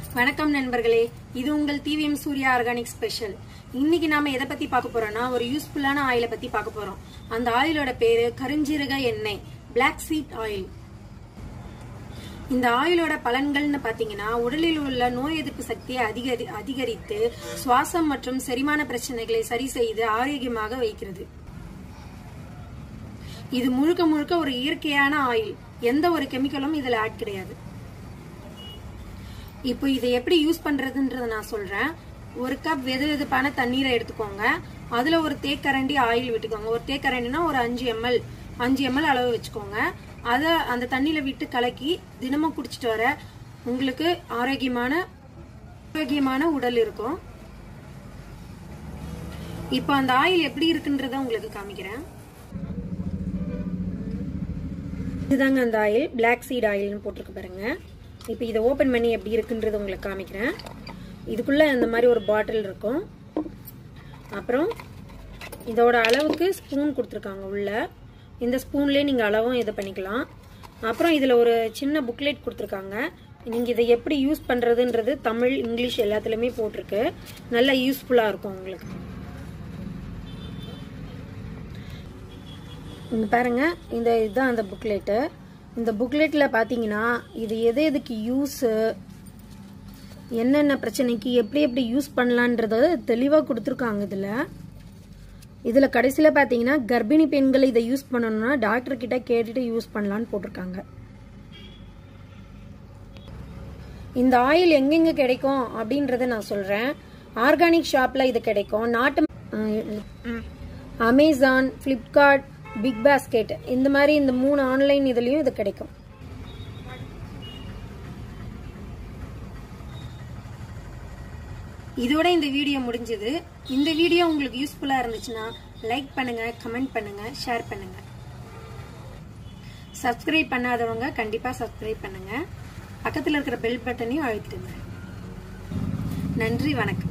வணக்கம் நண்பர்களே இது உங்கள் டிவிஎம் சூர்யா ஆர்கானிக் ஸ்பெஷல் இன்னைக்கு நாம எதை பத்தி பார்க்க போறோம்னா ஒரு யூஸ்ஃபுல்லான ஆயிலை பத்தி பார்க்க போறோம் அந்த ஆயிலோட பேரு கருஞ்சீரக எண்ணெய் பிளாக் சீட் ஆயில் இந்த ஆயிலோட பலன்கள்னு பாத்தீங்கன்னா உடலில் உள்ள நோய் எதிர்ப்பு சக்தியை அதிகரி அதிகரித்து சுவாசம் மற்றும் செரிமான பிரச்சனைகளை சரி செய்து ஆரோக்கியமாக வைக்கிறது இது முழுக்க முழுக்க ஒரு இயற்கையான ஆயில் எந்த ஒரு கெமிக்கலும் இதுல ஆட் கிடையாது இப்போ இதை எப்படி யூஸ் பண்றதுன்றத நான் சொல்றேன் ஒரு கப் வெது வெதுப்பான தண்ணீரை எடுத்துக்கோங்க அதுல ஒரு தேக்கரண்டி ஆயில் விட்டுக்கோங்க ஒரு தேக்கரண்டினா ஒரு அஞ்சு எம்எல் அஞ்சு எம்எல் அளவு வச்சுக்கோங்க அதை அந்த தண்ணியில விட்டு கலக்கி தினமும் குடிச்சிட்டு வர உங்களுக்கு ஆரோக்கியமான ஆரோக்கியமான உடல் இருக்கும் இப்போ அந்த ஆயில் எப்படி இருக்குன்றத உங்களுக்கு காமிக்கிறேன் இதுதாங்க அந்த ஆயில் பிளாக் சீட் ஆயில்னு போட்டிருக்கு பாருங்க இப்போ இதை ஓப்பன் பண்ணி எப்படி இருக்குன்றது உங்களுக்கு காமிக்கிறேன் இதுக்குள்ள இந்த மாதிரி ஒரு பாட்டில் இருக்கும் அப்புறம் இதோட அளவுக்கு ஸ்பூன் கொடுத்துருக்காங்க உள்ள இந்த ஸ்பூன்லேயே நீங்கள் அளவும் இது பண்ணிக்கலாம் அப்புறம் இதில் ஒரு சின்ன புக்லெட் கொடுத்துருக்காங்க நீங்கள் இதை எப்படி யூஸ் பண்ணுறதுன்றது தமிழ் இங்கிலீஷ் எல்லாத்துலேயுமே போட்டிருக்கு நல்லா யூஸ்ஃபுல்லாக இருக்கும் உங்களுக்கு இங்க பாருங்க இந்த இதுதான் அந்த புக்லெட்டு இந்த புக்லெட்டில் பார்த்தீங்கன்னா இது எது எதுக்கு யூஸு என்னென்ன பிரச்சனைக்கு எப்படி எப்படி யூஸ் பண்ணலான்றத தெளிவாக கொடுத்துருக்காங்க இதில் இதில் கடைசியில் பார்த்தீங்கன்னா கர்ப்பிணி பெண்கள் இதை யூஸ் பண்ணணும்னா டாக்டர் கிட்ட கேட்டுட்டு யூஸ் பண்ணலான்னு போட்டிருக்காங்க இந்த ஆயில் எங்கெங்க கிடைக்கும் அப்படின்றத நான் சொல்கிறேன் ஆர்கானிக் ஷாப்பில் இது கிடைக்கும் நாட்டு அமேசான் ஃப்ளிப்கார்ட் பிக் பாஸ்கெட் இந்த மாதிரி இந்த மூணு ஆன்லைன் இதுலயும் இது கிடைக்கும் இதோட இந்த வீடியோ முடிஞ்சது இந்த வீடியோ உங்களுக்கு யூஸ்ஃபுல்லா இருந்துச்சுன்னா லைக் பண்ணுங்க கமெண்ட் பண்ணுங்க ஷேர் பண்ணுங்க சப்ஸ்கிரைப் பண்ணாதவங்க கண்டிப்பா சப்ஸ்கிரைப் பண்ணுங்க பக்கத்துல இருக்கிற பெல் பட்டனையும் அழுத்திடுங்க நன்றி வணக்கம்